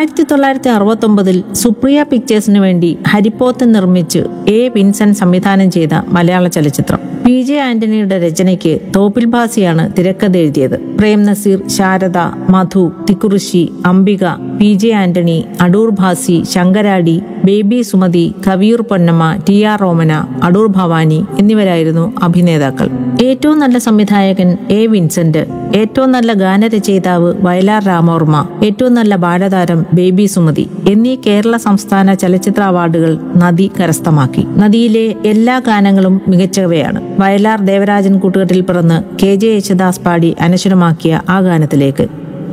ആയിരത്തി തൊള്ളായിരത്തി അറുപത്തൊമ്പതിൽ സുപ്രിയ പിക്ചേഴ്സിന് വേണ്ടി ഹരിപ്പോത്തൻ നിർമ്മിച്ച് എ വിൻസെന്റ് സംവിധാനം ചെയ്ത മലയാള ചലച്ചിത്രം പി ജെ ആന്റണിയുടെ രചനയ്ക്ക് തോപ്പിൽ ഭാസിയാണ് തിരക്കഥ എഴുതിയത് Prem Nazir Sharada Madhu Thikkurissy Ambika P J Antony Adoor Bhasi Sankaradi Baby Sumathi Kaviyoor Ponnamma T R Romana Adoor Bhavani എന്നിവരായിരുന്നു അഭിനേതാക്കൾ ഏറ്റവും നല്ല സംവിധായകൻ എ വിൻസെന്റ് ഏറ്റവും നല്ല ഗാനരചയിതാവ് വയലാർ രാമവർമ്മ ഏറ്റവും നല്ല ബാലതാരം ബേബി സുമതി എന്നീ കേരള സംസ്ഥാന ചലച്ചിത്ര അവാർഡുകൾ നദി കരസ്ഥമാക്കി നദിയിലെ എല്ലാ ഗാനങ്ങളും മികച്ചവയാണ് വയലാർ ദേവരാജൻ കൂട്ടുകെട്ടിൽ പിറന്ന് കെ ജെ യേശുദാസ് പാടി അനശ്വരമാക്കിയ ആ ഗാനത്തിലേക്ക്